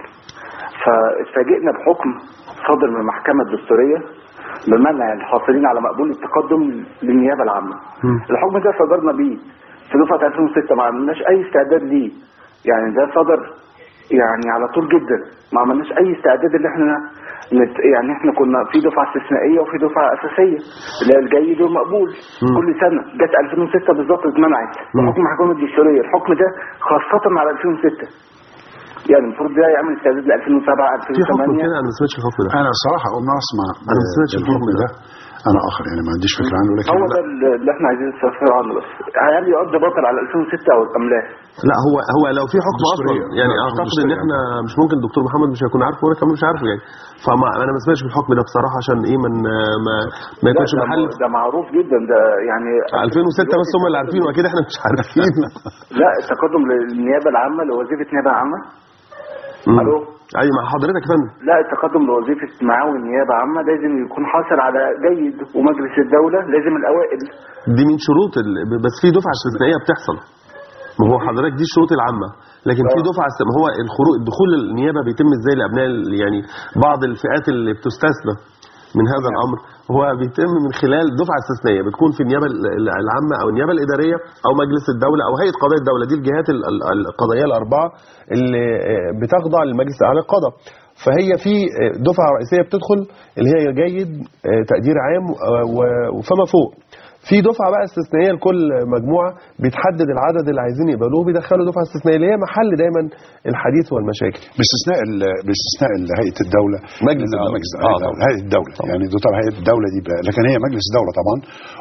فاتفاجئنا بحكم صادر من المحكمه الدستوريه بمنع الحاصلين على مقبول التقدم للنيابه العامه مم. الحكم ده صدرنا بيه في دفعه 2006 ما عملناش اي استعداد ليه يعني ده صدر يعني على طول جدا ما عملناش اي استعداد اللي احنا نت... يعني احنا كنا في دفعه استثنائيه وفي دفعه اساسيه اللي هي الجيد والمقبول مم. كل سنه جت 2006 بالظبط اتمنعت مم. بحكم المحكمه الدستوريه الحكم ده خاصه على 2006 يعني المفروض ده يعمل استعداد ل 2007 في حكم 2008 كده انا ما سمعتش الحكم ده انا صراحه اول ما اسمع أنا ما سمعتش الحكم الحكم ده انا اخر يعني ما عنديش فكره عنه لكن هو لا. ده اللي احنا عايزين نستفسر عنه بس هل يقضي بطل على 2006 او ام لا؟ لا هو هو لو في حكم اصلا دستورية. يعني لا، اعتقد ان دستورية. احنا مش ممكن الدكتور محمد مش هيكون عارفه وانا كمان مش عارفه يعني فما انا ما سمعتش بالحكم ده بصراحه عشان ايه من ما ما لا يكونش ده, محل ده معروف جدا ده يعني 2006 بس هم اللي عارفينه واكيد احنا مش عارفين لا التقدم للنيابه العامه لوظيفه نيابه عامه مم. الو ايوه مع حضرتك يا فندم لا التقدم لوظيفه معاون نيابه عامه لازم يكون حاصل على جيد ومجلس الدوله لازم الاوائل دي من شروط ال... بس في دفعه استثنائيه بتحصل ما هو حضرتك دي الشروط العامه لكن في آه. دفعه است... ما هو الخروج دخول النيابه بيتم ازاي لابناء ال- يعني بعض الفئات اللي بتستثنى من هذا الامر هو بيتم من خلال دفعه استثنائيه بتكون في النيابه ال- ال- العامه او النيابه الاداريه او مجلس الدوله او هيئه قضاء الدوله دي الجهات ال- ال- القضائيه الاربعه اللي آه، بتخضع للمجلس الاعلى للقضاء فهي في آه، دفعه رئيسيه بتدخل اللي هي جيد آه، تقدير عام آه، و- وفما فوق في دفعه بقى استثنائيه لكل مجموعه بيتحدد العدد اللي عايزين يقبلوه بيدخلوا دفعه استثنائيه اللي هي محل دايما الحديث والمشاكل باستثناء ال- باستثناء ال- هيئه الدوله مجلس لا، الدولة. مجلس آه، هيئة طبعا. هيئه الدوله طبعا. يعني دول طبعا هيئه الدوله دي بقى لكن هي مجلس الدوله طبعا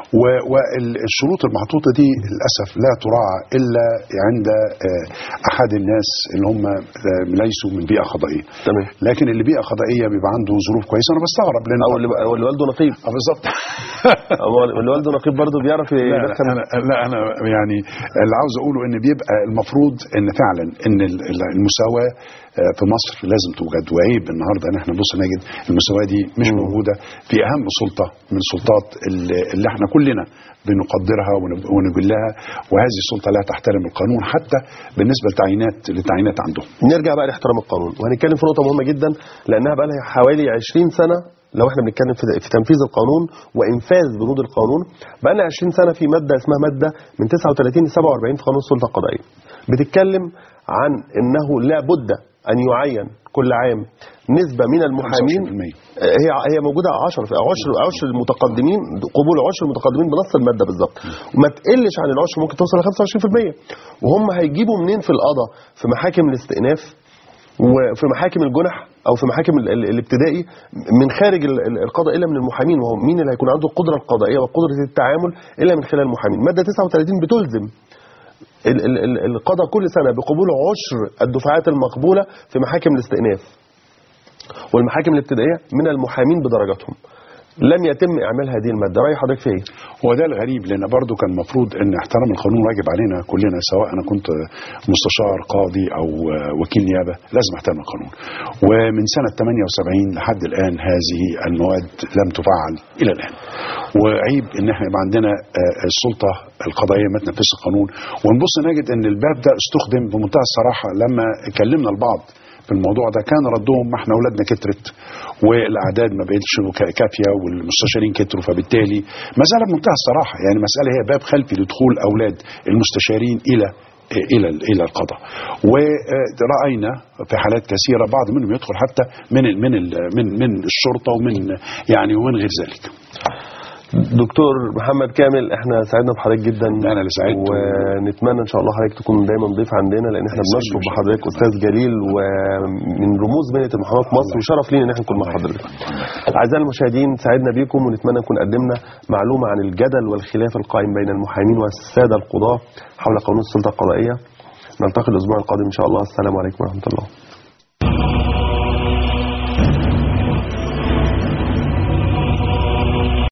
والشروط المحطوطه دي للاسف لا تراعى الا عند آه، احد الناس اللي هم آه، ليسوا من بيئه قضائيه تمام لكن اللي بيئه قضائيه بيبقى عنده ظروف كويسه انا بستغرب لان او اللي, أو اللي والده نقيب آه، بالظبط هو اللي والده نقيب برضه بيعرف لا لا يدخل انا لا انا يعني اللي عاوز اقوله ان بيبقى المفروض ان فعلا ان ال- ال- المساواه آه، في مصر لازم توجد وعيب النهارده ان احنا نبص نجد المساواه دي مش موجوده في اهم سلطه من سلطات اللي اللي احنا كلنا بنقدرها ون- ونجلها وهذه السلطه لا تحترم القانون حتى بالنسبه للتعيينات للتعيينات عندهم نرجع بقى لاحترام القانون وهنتكلم في نقطه مهمه جدا لانها بقى لها حوالي 20 سنه لو احنا بنتكلم في في تنفيذ القانون وانفاذ بنود القانون بقى لنا 20 سنه في ماده اسمها ماده من 39 ل 47 في قانون السلطه القضائيه بتتكلم عن انه لا بد ان يعين كل عام نسبه من المحامين 25%. هي هي موجوده 10 في عشر عشر المتقدمين قبول عشر المتقدمين بنص الماده بالظبط وما تقلش عن العشر ممكن توصل ل 25% وهم هيجيبوا منين في القضاء في محاكم الاستئناف وفي محاكم الجنح او في محاكم ال- ال- الابتدائي من خارج ال- ال- القضاء الا من المحامين وهو مين اللي هيكون عنده القدره القضائيه وقدره التعامل الا من خلال المحامين ماده 39 بتلزم ال- ال- ال- القضاء كل سنه بقبول عشر الدفعات المقبوله في محاكم الاستئناف والمحاكم الابتدائيه من المحامين بدرجاتهم لم يتم اعمال هذه الماده راي حضرتك في ايه هو ده الغريب لان برضو كان المفروض ان احترام القانون واجب علينا كلنا سواء انا كنت مستشار قاضي او وكيل نيابه لازم احترم القانون ومن سنه 78 لحد الان هذه المواد لم تفعل الى الان وعيب ان احنا يبقى عندنا آه، السلطه القضائيه ما تنفذش القانون ونبص نجد ان الباب ده استخدم بمنتهى الصراحه لما كلمنا البعض في الموضوع ده كان ردهم ما احنا اولادنا كترت والاعداد ما بقتش كا- كافيه والمستشارين كتروا فبالتالي مساله بمنتهى الصراحه يعني مساله هي باب خلفي لدخول اولاد المستشارين الى الى الى القضاء وراينا في حالات كثيره بعض منهم يدخل حتى من ال من ال من من الشرطه ومن يعني ومن غير ذلك دكتور محمد كامل احنا سعدنا بحضرتك جدا أنا اللي سعدت. ونتمنى ان شاء الله حضرتك تكون دايما ضيف عندنا لان احنا يسلمك بنشرف إن شاء بحضرتك الله. استاذ جليل ومن رموز مهنه المحاماه في مصر وشرف لينا ان احنا نكون مع حضرتك. اعزائي المشاهدين سعدنا بيكم ونتمنى نكون قدمنا معلومه عن الجدل والخلاف القائم بين المحامين والساده القضاه حول قانون السلطه القضائيه. نلتقي الاسبوع القادم ان شاء الله السلام عليكم ورحمه الله.